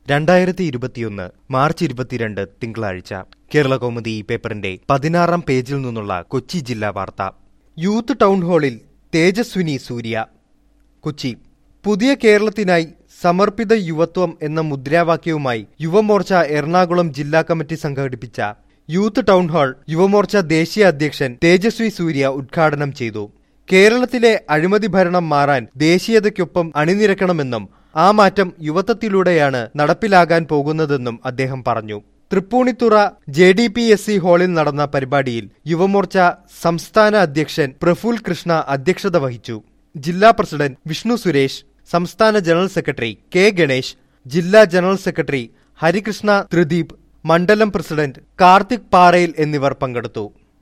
രണ്ടായിരത്തി ഇരുപത്തിയൊന്ന് മാർച്ച് ഇരുപത്തിരണ്ട് തിങ്കളാഴ്ച കേരള കൗമുദി ഈ പേപ്പറിന്റെ പതിനാറാം പേജിൽ നിന്നുള്ള കൊച്ചി ജില്ലാ വാർത്ത യൂത്ത് ടൗൺ ഹാളിൽ തേജസ്വിനി സൂര്യ കൊച്ചി പുതിയ കേരളത്തിനായി സമർപ്പിത യുവത്വം എന്ന മുദ്രാവാക്യവുമായി യുവമോർച്ച എറണാകുളം ജില്ലാ കമ്മിറ്റി സംഘടിപ്പിച്ച യൂത്ത് ടൗൺ ഹാൾ യുവമോർച്ച ദേശീയ അധ്യക്ഷൻ തേജസ്വി സൂര്യ ഉദ്ഘാടനം ചെയ്തു കേരളത്തിലെ അഴിമതി ഭരണം മാറാൻ ദേശീയതയ്ക്കൊപ്പം അണിനിരക്കണമെന്നും ആ മാറ്റം യുവത്വത്തിലൂടെയാണ് നടപ്പിലാകാൻ പോകുന്നതെന്നും അദ്ദേഹം പറഞ്ഞു Tripunithura J D P S C ഹാളിൽ നടന്ന പരിപാടിയിൽ യുവമോർച്ച സംസ്ഥാന അധ്യക്ഷൻ പ്രഫുൽ കൃഷ്ണ അധ്യക്ഷത വഹിച്ചു ജില്ലാ പ്രസിഡന്റ് വിഷ്ണു സുരേഷ് സംസ്ഥാന ജനറൽ സെക്രട്ടറി കെ ഗണേഷ് ജില്ലാ ജനറൽ സെക്രട്ടറി ഹരികൃഷ്ണ ത്രിദീപ് മണ്ഡലം പ്രസിഡന്റ് കാർത്തിക് പാറയിൽ എന്നിവർ പങ്കെടുത്തു